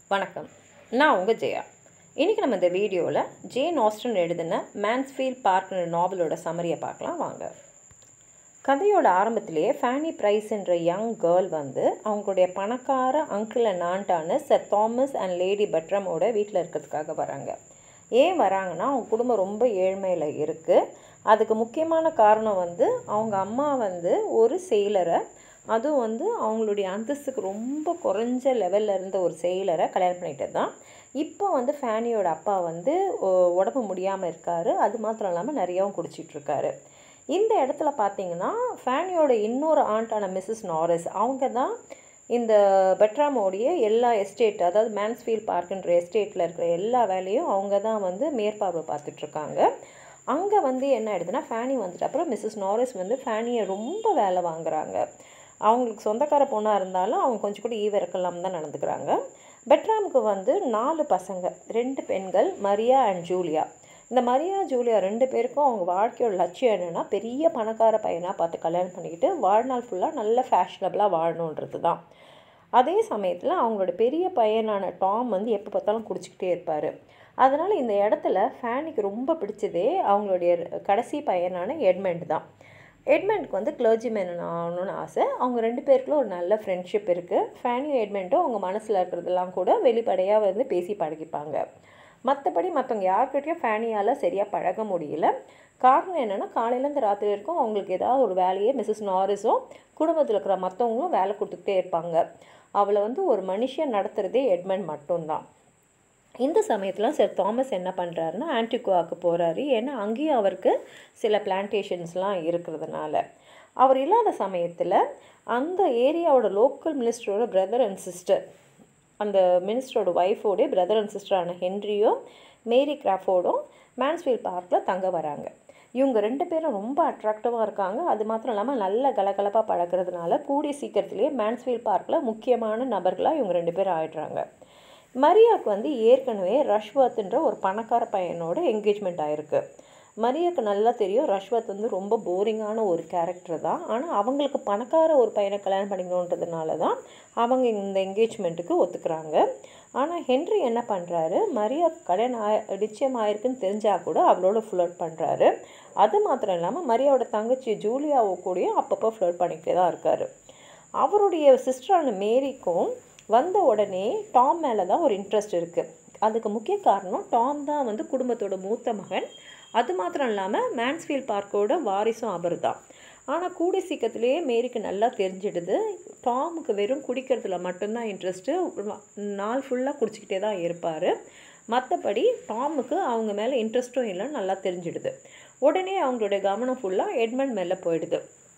வணக்கம் நான் உங்கள் ஜெயா இன்றைக்கி நம்ம இந்த வீடியோவில் ஜேன் ஆஸ்டன் எழுதின மேன்ஸ்ஃபீல்ட் பார்க்ன்ற நாவலோட சம்மரியை பார்க்கலாம் வாங்க கதையோட ஆரம்பத்திலேயே ஃபேனி ப்ரைஸ் என்ற யங் கேர்ள் வந்து அவங்களுடைய பணக்கார அங்கிள் அண்ட் ஆண்டான சர் தாமஸ் அண்ட் லேடி பட்ரமோட வீட்டில் இருக்கிறதுக்காக வராங்க ஏன் வராங்கன்னா அவங்க குடும்பம் ரொம்ப ஏழ்மையில் இருக்குது அதுக்கு முக்கியமான காரணம் வந்து அவங்க அம்மா வந்து ஒரு செயலரை அதுவும் வந்து அவங்களுடைய அந்தஸ்துக்கு ரொம்ப குறைஞ்ச லெவலில் இருந்த ஒரு செயலரை கல்யாணம் பண்ணிட்டு தான் இப்போ வந்து ஃபேனியோட அப்பா வந்து ஒ- உடம்பு முடியாமல் இருக்காரு அது மாத்திரம் இல்லாமல் நிறையாவும் குடிச்சிட்டு இருக்காரு இந்த இடத்துல பார்த்தீங்கன்னா ஃபேனியோட இன்னொரு ஆண்டான மிஸ்ஸஸ் நாரிஸ் அவங்க தான் இந்த பெட்ராமோடைய எல்லா எஸ்டேட் அதாவது மேன்ஸ்ஃபீல்ட் பார்க்குன்ற எஸ்டேட்டில் இருக்கிற எல்லா வேலையும் அவங்க தான் வந்து மேற்பார்வை பார்த்துட்ருக்காங்க அங்கே வந்து என்ன ஆயிடுதுன்னா ஃபேனி வந்துட்டு அப்புறம் மிஸ்ஸஸ் நாரிஸ் வந்து ஃபேனியை ரொம்ப வேலை வாங்குறாங்க அவங்களுக்கு சொந்தக்கார பொண்ணாக இருந்தாலும் அவங்க கொஞ்சம் கூட ஈவ இருக்கலாம் தான் நடந்துக்கிறாங்க பெட்ராமுக்கு வந்து நாலு பசங்க ரெண்டு பெண்கள் மரியா அண்ட் ஜூலியா இந்த மரியா ஜூலியா ரெண்டு பேருக்கும் அவங்க வாழ்க்கையோட லட்சியம் என்னென்னா பெரிய பணக்கார பையனாக பார்த்து கல்யாணம் பண்ணிக்கிட்டு வாழ்நாள் ஃபுல்லாக நல்ல ஃபேஷனபிளாக வாழணுன்றது தான் அதே சமயத்தில் அவங்களோட பெரிய பையனான டாம் வந்து எப்போ பார்த்தாலும் குடிச்சிக்கிட்டே இருப்பார் அதனால் இந்த இடத்துல ஃபேனிக்கு ரொம்ப பிடிச்சதே அவங்களுடைய கடைசி பையனான எட்மெண்ட் தான் எட்மெண்ட்க்கு வந்து கிளர்ஜிமேன் ஆகணும்னு ஆசை அவங்க ரெண்டு பேருக்குள்ள ஒரு நல்ல ஃப்ரெண்ட்ஷிப் இருக்குது ஃபேனியும் எட்மெண்ட்டும் அவங்க மனசில் இருக்கிறதெல்லாம் கூட வெளிப்படையாக வந்து பேசி பழகிப்பாங்க மற்றபடி மற்றவங்க யார்கிட்டயும் ஃபேனியால் சரியாக பழக முடியல காரணம் என்னென்னா காலையிலேருந்து ராத்திரி வரைக்கும் அவங்களுக்கு ஏதாவது ஒரு வேலையை மிஸ்ஸஸ் நாரிஸும் குடும்பத்தில் இருக்கிற மற்றவங்களும் வேலை கொடுத்துக்கிட்டே இருப்பாங்க அவளை வந்து ஒரு மனுஷன் நடத்துகிறதே எட்மண்ட் மட்டும்தான் இந்த சமயத்தில் சார் தாமஸ் என்ன பண்ணுறாருன்னா ஆன்டிகுவாவுக்கு போகிறாரு ஏன்னா அங்கேயும் அவருக்கு சில பிளான்டேஷன்ஸ்லாம் இருக்கிறதுனால அவர் இல்லாத சமயத்தில் அந்த ஏரியாவோட லோக்கல் மினிஸ்டரோட பிரதர் அண்ட் சிஸ்டர் அந்த மினிஸ்டரோட ஒய்ஃபோடைய பிரதர் அண்ட் சிஸ்டரான ஹென்ரியும் மேரி கிராஃபோர்டும் மேன்ஸ்ஃபீல்ட் பார்க்கில் தங்க வராங்க இவங்க ரெண்டு பேரும் ரொம்ப அட்ராக்டிவாக இருக்காங்க அது மாத்திரம் இல்லாமல் நல்ல கலகலப்பாக பழக்கிறதுனால கூடிய சீக்கிரத்திலேயே மேன்ஸ்ஃபீல்ட் பார்க்கில் முக்கியமான நபர்களாக இவங்க ரெண்டு பேரும் ஆயிடுறாங்க மரியாவுக்கு வந்து ஏற்கனவே ரஷ்வத்ன்ற ஒரு பணக்கார பையனோட என்கேஜ்மெண்ட் ஆயிருக்கு மரியாவுக்கு நல்லா தெரியும் ரஷ்வத் வந்து ரொம்ப போரிங்கான ஒரு கேரக்டர் தான் ஆனால் அவங்களுக்கு பணக்கார ஒரு பையனை கல்யாணம் பண்ணிக்கணுன்றதுனால தான் அவங்க இந்த என்கேஜ்மெண்ட்டுக்கு ஒத்துக்கிறாங்க ஆனால் ஹென்றி என்ன பண்ணுறாரு மரியா கல்யாணம் ஆய நிச்சயம் ஆயிருக்குன்னு தெரிஞ்சால் கூட அவளோட ஃப்ளோட் பண்ணுறாரு அது மாத்திரம் இல்லாமல் மரியாவோட தங்கச்சி ஜூலியாவோ கூடயும் அப்பப்போ ஃப்ளோட் பண்ணிக்கிட்டே தான் இருக்காரு அவருடைய சிஸ்டரான மேரிக்கும் வந்த உடனே டாம் மேலே தான் ஒரு இன்ட்ரெஸ்ட் இருக்குது அதுக்கு முக்கிய காரணம் டாம் தான் வந்து குடும்பத்தோட மூத்த மகன் அது மாத்திரம் இல்லாமல் மேன்ஸ்ஃபீல்ட் பார்க்கோட வாரிசும் அவர் தான் ஆனால் கூடிய சீக்கிரத்திலேயே மேரிக்கு நல்லா தெரிஞ்சிடுது டாமுக்கு வெறும் குடிக்கிறதுல மட்டும்தான் இன்ட்ரெஸ்ட்டு நாள் ஃபுல்லாக குடிச்சிக்கிட்டே தான் இருப்பார் மற்றபடி டாமுக்கு அவங்க மேலே இன்ட்ரெஸ்ட்டும் இல்லைன்னு நல்லா தெரிஞ்சிடுது உடனே அவங்களுடைய கவனம் ஃபுல்லாக எட்மண்ட் மேலே போயிடுது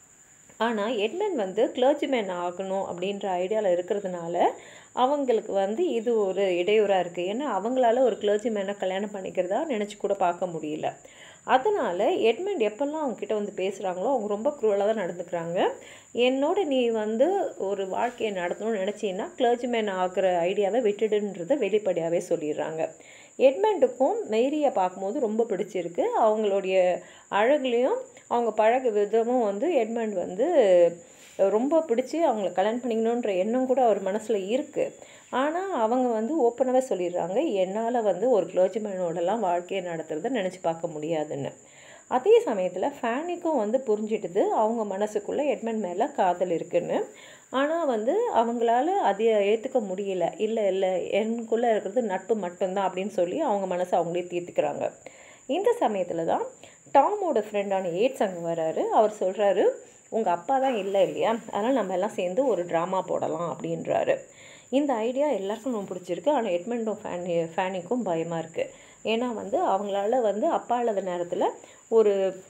ஆனால் எட்மன் வந்து கிளர்ஜிமேன் ஆகணும் அப்படின்ற ஐடியாவில் இருக்கிறதுனால அவங்களுக்கு வந்து இது ஒரு இடையூறாக இருக்குது ஏன்னா அவங்களால ஒரு கிளர்ஜிமேனை கல்யாணம் பண்ணிக்கிறதா நினச்சி கூட பார்க்க முடியல அதனால் எட்மண்ட் எப்பெல்லாம் அவங்கக்கிட்ட வந்து பேசுகிறாங்களோ அவங்க ரொம்ப குரூவலாக தான் நடந்துக்கிறாங்க என்னோட நீ வந்து ஒரு வாழ்க்கையை நடத்தணும்னு நினச்சின்னா கிளர்ஜிமேன் ஆகிற ஐடியாவை விட்டுடுன்றதை வெளிப்படையாகவே சொல்லிடுறாங்க எட்மண்டுக்கும் மெய்ரியை பார்க்கும்போது ரொம்ப பிடிச்சிருக்கு அவங்களுடைய அழகுலேயும் அவங்க பழகு விதமும் வந்து எட்மண்ட் வந்து ரொம்ப பிடிச்சி அவங்கள கல்யாணம் பண்ணிக்கணுன்ற எண்ணம் கூட அவர் மனசில் இருக்குது ஆனால் அவங்க வந்து ஓப்பனாகவே சொல்லிடுறாங்க என்னால் வந்து ஒரு கிளர்ஜிமேனோடலாம் வாழ்க்கையை நடத்துறதை நினச்சி பார்க்க முடியாதுன்னு அதே சமயத்தில் ஃபேனிக்கும் வந்து புரிஞ்சிடுது அவங்க மனசுக்குள்ளே எட்மண்ட் மேலே காதல் இருக்குன்னு ஆனால் வந்து அவங்களால அதை ஏற்றுக்க முடியல இல்லை இல்லை எனக்குள்ளே இருக்கிறது நட்பு மட்டும்தான் அப்படின்னு சொல்லி அவங்க மனசை அவங்களே தீர்த்துக்கிறாங்க இந்த சமயத்தில் தான் டாமோட ஃப்ரெண்டான ஏட்ஸ் அங்கே வராரு அவர் சொல்கிறாரு உங்கள் அப்பா தான் இல்லை இல்லையா அதனால் நம்ம எல்லாம் சேர்ந்து ஒரு ட்ராமா போடலாம் அப்படின்றாரு இந்த ஐடியா எல்லாருக்கும் ரொம்ப பிடிச்சிருக்கு ஆனால் எட்மண்டும் ஃபேனி ஃபேனிக்கும் பயமாக இருக்குது ஏன்னா வந்து அவங்களால வந்து அப்பா இல்லாத நேரத்தில் ஒரு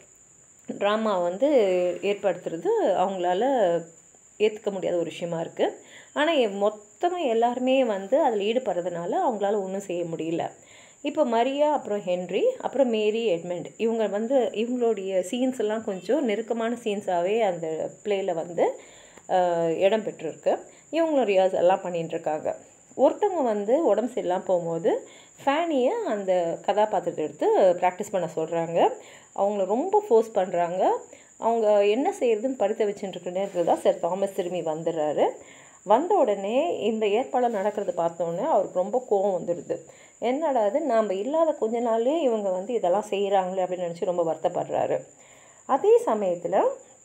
ட்ராமா வந்து ஏற்படுத்துறது அவங்களால ஏற்றுக்க முடியாத ஒரு விஷயமா இருக்குது ஆனால் மொத்தமாக எல்லாருமே வந்து அதில் ஈடுபடுறதுனால அவங்களால ஒன்றும் செய்ய முடியல இப்போ மரியா அப்புறம் ஹென்றி அப்புறம் மேரி எட்மண்ட் இவங்க வந்து இவங்களுடைய சீன்ஸ் எல்லாம் கொஞ்சம் நெருக்கமான சீன்ஸாகவே அந்த ப்ளேயில் வந்து ஆஹ், இடம் பெற்றிருக்கு இவங்களும் ரியாஸ் எல்லாம் பண்ணிட்டு இருக்காங்க ஒருத்தவங்க வந்து உடம்பு சரியில்லாமல் போகும்போது ஃபேனியை அந்த கதாபாத்திரத்தை எடுத்து ப்ராக்டிஸ் பண்ண சொல்கிறாங்க அவங்கள ரொம்ப ஃபோர்ஸ் பண்ணுறாங்க அவங்க என்ன செய்யறதுன்னு படுத்த வச்சுட்டு இருக்க நேரத்தில் தான் சார் தாமஸ் திரும்பி வந்துடுறாரு வந்த உடனே இந்த ஏற்பாடு நடக்கிறது பார்த்தோன்னே அவருக்கு ரொம்ப கோவம் வந்துடுது என்னடா அது நாம் இல்லாத கொஞ்ச நாள்லேயே இவங்க வந்து இதெல்லாம் செய்கிறாங்களே அப்படின்னு நினச்சி ரொம்ப வருத்தப்படுறாரு அதே சமயத்தில்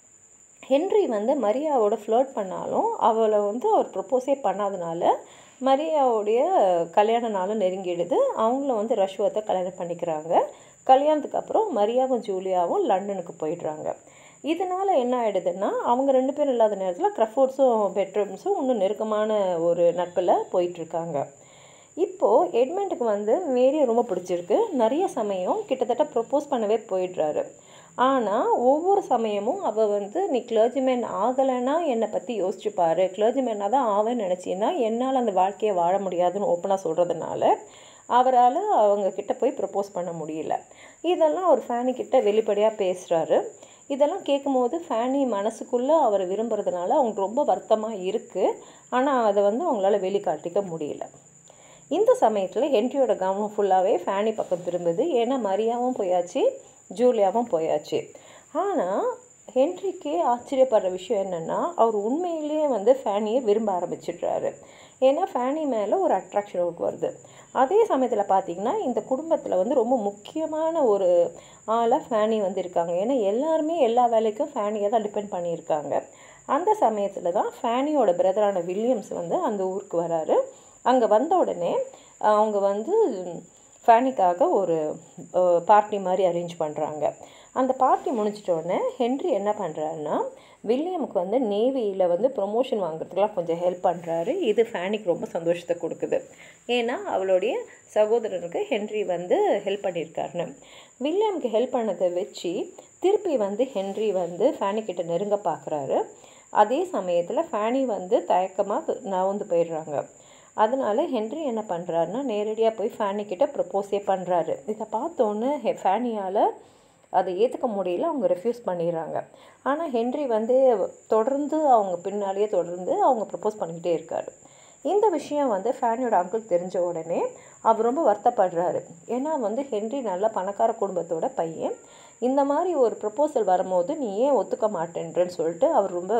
ஹென்றி வந்து மரியாவோட ஃப்ளர்ட் பண்ணாலும் அவளை வந்து அவர் ப்ரப்போஸே பண்ணாதனால மரியாவுடைய கல்யாண நாளும் நெருங்கிடுது அவங்கள வந்து ரஷ்வத்தை கல்யாணம் பண்ணிக்கிறாங்க கல்யாணத்துக்கு அப்புறம் மரியாவும் ஜூலியாவும் லண்டனுக்கு போயிடுறாங்க இதனால் என்ன ஆகிடுதுன்னா அவங்க ரெண்டு பேரும் இல்லாத நேரத்தில் க்ரஃபோர்ட்ஸும் பெட்ரூம்ஸும் இன்னும் நெருக்கமான ஒரு நட்பில் போயிட்டுருக்காங்க இப்போது எட்மெண்ட்டுக்கு வந்து மேரியை ரொம்ப பிடிச்சிருக்கு நிறைய சமயம் கிட்டத்தட்ட ப்ரப்போஸ் பண்ணவே போயிடுறாரு ஆனால் ஒவ்வொரு சமயமும் அவள் வந்து நீ கிளர்ஜிமேன் ஆகலைன்னா என்னை பற்றி யோசிச்சுப்பாரு கிளர்ஜிமேனாக தான் ஆவேன்னு நினச்சின்னா என்னால் அந்த வாழ்க்கையை வாழ முடியாதுன்னு ஓப்பனாக சொல்கிறதுனால அவரால் அவங்க கிட்ட போய் ப்ரப்போஸ் பண்ண முடியல இதெல்லாம் அவர் ஃபேனி கிட்ட வெளிப்படையாக பேசுகிறாரு இதெல்லாம் கேட்கும்போது ஃபேனி மனசுக்குள்ளே அவரை விரும்புறதுனால அவங்களுக்கு ரொம்ப வருத்தமாக இருக்குது ஆனால் அதை வந்து அவங்களால வெளிக்காட்டிக்க முடியல இந்த சமயத்தில் ஹென்ரியோட கவனம் ஃபுல்லாகவே ஃபேனி பக்கம் திரும்புது ஏன்னா மரியாவும் போயாச்சு ஜூலியாவும் போயாச்சு ஆனால் ஹென்ரிக்கே ஆச்சரியப்படுற விஷயம் என்னென்னா அவர் உண்மையிலேயே வந்து ஃபேனியை விரும்ப ஆரம்பிச்சிடுறாரு ஏன்னா ஃபேனி மேலே ஒரு அட்ராக்ஷன் அவருக்கு வருது அதே சமயத்தில் பார்த்திங்கன்னா இந்த குடும்பத்தில் வந்து ரொம்ப முக்கியமான ஒரு ஆளாக ஃபேனி வந்து இருக்காங்க ஏன்னா எல்லாருமே எல்லா வேலைக்கும் ஃபேனியை தான் டிபெண்ட் பண்ணியிருக்காங்க அந்த சமயத்தில் தான் ஃபேனியோட பிரதரான வில்லியம்ஸ் வந்து அந்த ஊருக்கு வராரு அங்கே வந்த உடனே அவங்க வந்து ஃபேனிக்காக ஒரு பார்ட்டி மாதிரி அரேஞ்ச் பண்ணுறாங்க அந்த பார்ட்டி முடிச்சிட்டோடனே ஹென்ரி என்ன பண்ணுறாருன்னா வில்லியமுக்கு வந்து நேவியில் வந்து ப்ரொமோஷன் வாங்குறதுக்குலாம் கொஞ்சம் ஹெல்ப் பண்ணுறாரு இது ஃபேனிக்கு ரொம்ப சந்தோஷத்தை கொடுக்குது ஏன்னா அவளுடைய சகோதரனுக்கு ஹென்ரி வந்து ஹெல்ப் பண்ணியிருக்காருன்னு வில்லியமுக்கு ஹெல்ப் பண்ணதை வச்சு திருப்பி வந்து ஹென்ரி வந்து ஃபேனிக்கிட்ட நெருங்க பார்க்குறாரு அதே சமயத்தில் ஃபேனி வந்து தயக்கமாக நவந்து போயிடுறாங்க அதனால ஹென்ரி என்ன பண்ணுறாருன்னா நேரடியாக போய் ஃபேனிக்கிட்ட ப்ரப்போஸே பண்ணுறாரு இதை பார்த்தோன்னே ஹெ ஃபேனியால் அதை ஏற்றுக்க முடியல அவங்க ரெஃப்யூஸ் பண்ணிடுறாங்க ஆனால் ஹென்ரி வந்து தொடர்ந்து அவங்க பின்னாலேயே தொடர்ந்து அவங்க ப்ரப்போஸ் பண்ணிக்கிட்டே இருக்காரு இந்த விஷயம் வந்து ஃபேனியோட அங்கிள் தெரிஞ்ச உடனே அவர் ரொம்ப வருத்தப்படுறாரு ஏன்னா வந்து ஹென்ரி நல்ல பணக்கார குடும்பத்தோட பையன் இந்த மாதிரி ஒரு ப்ரப்போசல் வரும்போது நீ ஏன் ஒத்துக்க மாட்டேன்றன்னு சொல்லிட்டு அவர் ரொம்ப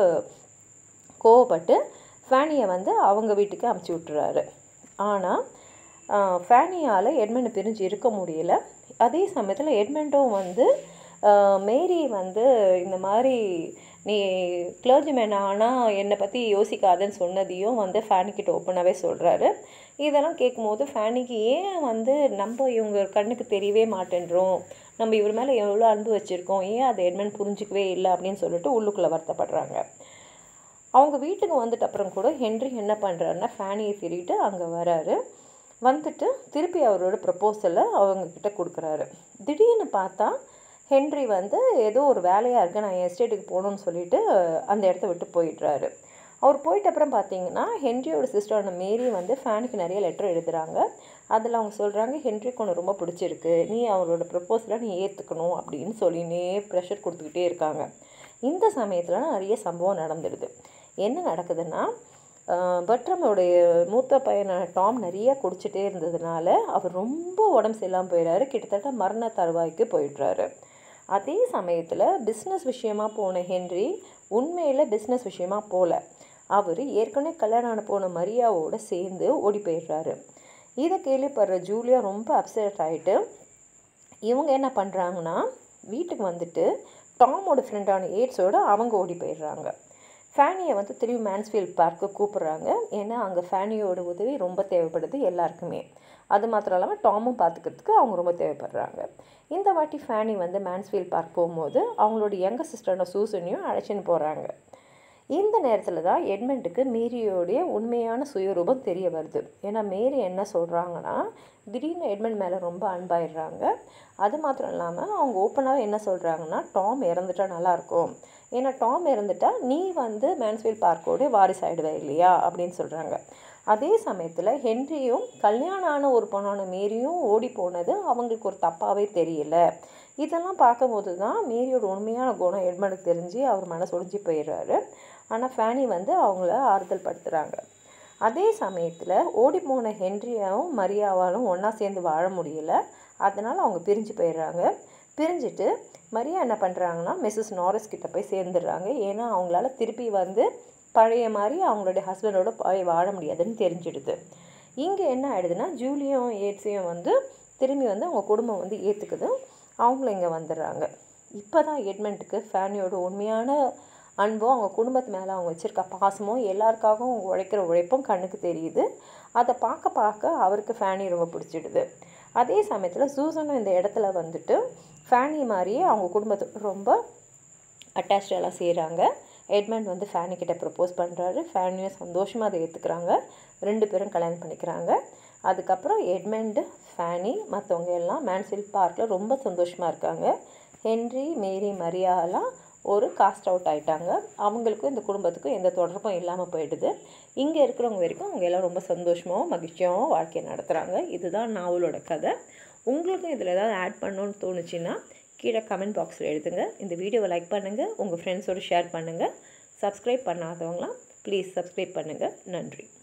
கோவப்பட்டு ஃபேனியை வந்து அவங்க வீட்டுக்கு அமுச்சு விட்டுறாரு ஆனால் ஃபேனியால் எட்மண்டை பிரிஞ்சு இருக்க முடியல அதே சமயத்தில் எட்மண்டும் வந்து மேரி வந்து இந்த மாதிரி நீ கிளர்ஜிமேன் ஆனால் என்னை பற்றி யோசிக்காதன்னு சொன்னதையும் வந்து ஃபேனிக்கிட்ட ஓப்பனாகவே சொல்கிறாரு இதெல்லாம் கேட்கும்போது ஃபேனிக்கு ஏன் வந்து நம்ம இவங்க கண்ணுக்கு தெரியவே மாட்டேன்றோம் நம்ம இவர் மேலே எவ்வளோ அன்பு வச்சுருக்கோம் ஏன் அதை எட்மண்ட் புரிஞ்சிக்கவே இல்லை அப்படின்னு சொல்லிட்டு உள்ளுக்குள்ளே வருத்தப்படுறாங்க அவங்க வீட்டுக்கு வந்துட்ட அப்புறம் கூட ஹென்ரி என்ன பண்ணுறாருன்னா ஃபேனியை திருட்டு அங்கே வராரு வந்துட்டு திருப்பி அவரோட ப்ரப்போசலை அவங்கக்கிட்ட கொடுக்குறாரு திடீர்னு பார்த்தா ஹென்ரி வந்து ஏதோ ஒரு வேலையாக இருக்குது நான் எஸ்டேட்டுக்கு போகணுன்னு சொல்லிட்டு அந்த இடத்த விட்டு போயிடுறாரு அவர் போயிட்ட அப்புறம் பார்த்தீங்கன்னா ஹென்ரியோட சிஸ்டரான மேரி வந்து ஃபேனுக்கு நிறைய லெட்டர் எழுதுகிறாங்க அதில் அவங்க சொல்கிறாங்க ஹென்ரிக்கு ஒன்று ரொம்ப பிடிச்சிருக்கு நீ அவரோட ப்ரப்போசலை நீ ஏற்றுக்கணும் அப்படின்னு சொல்லினே ப்ரெஷர் கொடுத்துக்கிட்டே இருக்காங்க இந்த சமயத்தில் நிறைய சம்பவம் நடந்துடுது என்ன நடக்குதுன்னா பட்ரமோடைய மூத்த பையனான டாம் நிறைய குடிச்சிட்டே இருந்ததுனால அவர் ரொம்ப உடம்பு சரியில்லாமல் போயிடுறாரு கிட்டத்தட்ட மரண தருவாய்க்கு போயிடுறாரு அதே சமயத்தில் பிஸ்னஸ் விஷயமா போன ஹென்றி உண்மையில் பிஸ்னஸ் விஷயமா போகல அவர் ஏற்கனவே கல்யாணம் ஆன போன மரியாவோட சேர்ந்து ஓடி போயிடுறாரு இதை கேள்விப்படுற ஜூலியா ரொம்ப அப்செட் ஆகிட்டு இவங்க என்ன பண்ணுறாங்கன்னா வீட்டுக்கு வந்துட்டு டாமோட ஃப்ரெண்டான ஏட்ஸோட அவங்க ஓடி போயிடுறாங்க ஃபேனியை வந்து திரும்பி மேன்ஸ்ஃபீல்ட் பார்க்கு கூப்பிட்றாங்க ஏன்னா அங்கே ஃபேனியோட உதவி ரொம்ப தேவைப்படுது எல்லாருக்குமே அது மாத்திரம் இல்லாமல் டாமும் பார்த்துக்கிறதுக்கு அவங்க ரொம்ப தேவைப்படுறாங்க இந்த வாட்டி ஃபேனி வந்து மேன்ஸ்ஃபீல்ட் பார்க் போகும்போது அவங்களோட யங்க சிஸ்டரான சூசனையும் அழைச்சின்னு போகிறாங்க இந்த நேரத்தில் தான் எட்மெண்ட்டுக்கு மேரியோடைய உண்மையான சுயரூபம் தெரிய வருது ஏன்னா மேரி என்ன சொல்கிறாங்கன்னா திடீர்னு எட்மெண்ட் மேலே ரொம்ப அன்பாயிடுறாங்க அது மாத்திரம் இல்லாமல் அவங்க ஓப்பனாக என்ன சொல்கிறாங்கன்னா டாம் இறந்துட்டா நல்லாயிருக்கும் ஏன்னா டாம் இறந்துட்டா நீ வந்து மேன்ஸ்வீல் பார்க்கோடைய வாரிசு ஆகிடுவே இல்லையா அப்படின்னு சொல்கிறாங்க அதே சமயத்தில் ஹென்ரியும் கல்யாணம் ஆன ஒரு பொண்ணான மேரியும் ஓடி போனது அவங்களுக்கு ஒரு தப்பாகவே தெரியல இதெல்லாம் பார்க்கும்போது தான் மேரியோட உண்மையான குணம் எட்மனுக்கு தெரிஞ்சு அவர் மனசு ஒழிஞ்சு போயிடுறாரு ஆனால் ஃபேனி வந்து அவங்கள ஆறுதல் படுத்துகிறாங்க அதே சமயத்தில் ஓடி போன ஹென்ரியாவும் மரியாவாலும் ஒன்றா சேர்ந்து வாழ முடியல அதனால் அவங்க பிரிஞ்சு போயிடுறாங்க பிரிஞ்சுட்டு மரியா என்ன பண்ணுறாங்கன்னா மிஸ்ஸஸ் நாரிஸ் கிட்ட போய் சேர்ந்துடுறாங்க ஏன்னா அவங்களால திருப்பி வந்து பழைய மாதிரி அவங்களுடைய ஹஸ்பண்டோட பழைய வாழ முடியாதுன்னு தெரிஞ்சிடுது இங்கே என்ன ஆயிடுதுன்னா ஜூலியும் ஏட்ஸையும் வந்து திரும்பி வந்து அவங்க குடும்பம் வந்து ஏற்றுக்குது அவங்களும் இங்கே வந்துடுறாங்க இப்போ தான் எட்மெண்ட்டுக்கு ஃபேனியோட உண்மையான அன்பும் அவங்க குடும்பத்து மேலே அவங்க வச்சுருக்க பாசமும் எல்லாருக்காகவும் அவங்க உழைக்கிற உழைப்பும் கண்ணுக்கு தெரியுது அதை பார்க்க பார்க்க அவருக்கு ஃபேனி ரொம்ப பிடிச்சிடுது அதே சமயத்தில் சூசனும் இந்த இடத்துல வந்துட்டு ஃபேனி மாதிரியே அவங்க குடும்பத்துக்கு ரொம்ப அட்டாச்சாலாம் செய்கிறாங்க எட்மண்ட் வந்து ஃபேனி கிட்ட ப்ரப்போஸ் பண்ணுறாரு ஃபேனியும் சந்தோஷமாக அதை ஏற்றுக்கிறாங்க ரெண்டு பேரும் கல்யாணம் பண்ணிக்கிறாங்க அதுக்கப்புறம் எட்மண்டு ஃபேனி மற்றவங்க எல்லாம் மேன்ஃபீல்ட் பார்க்கில் ரொம்ப சந்தோஷமாக இருக்காங்க ஹென்ரி மேரி மரியாலாம் ஒரு காஸ்ட் அவுட் ஆயிட்டாங்க அவங்களுக்கும் இந்த குடும்பத்துக்கும் எந்த தொடர்பும் இல்லாமல் போயிடுது இங்கே இருக்கிறவங்க வரைக்கும் அவங்க எல்லாம் ரொம்ப சந்தோஷமாகவும் மகிழ்ச்சியாகவும் வாழ்க்கையை நடத்துகிறாங்க இதுதான் நாவலோட கதை உங்களுக்கும் இதில் ஏதாவது ஆட் பண்ணணும்னு தோணுச்சுன்னா கீழே கமெண்ட் பாக்ஸில் எழுதுங்க இந்த வீடியோவை லைக் பண்ணுங்கள் உங்கள் ஃப்ரெண்ட்ஸோடு ஷேர் பண்ணுங்கள் சப்ஸ்கிரைப் பண்ணாதவங்களாம் ப்ளீஸ் சப்ஸ்கிரைப் பண்ணுங்கள் நன்றி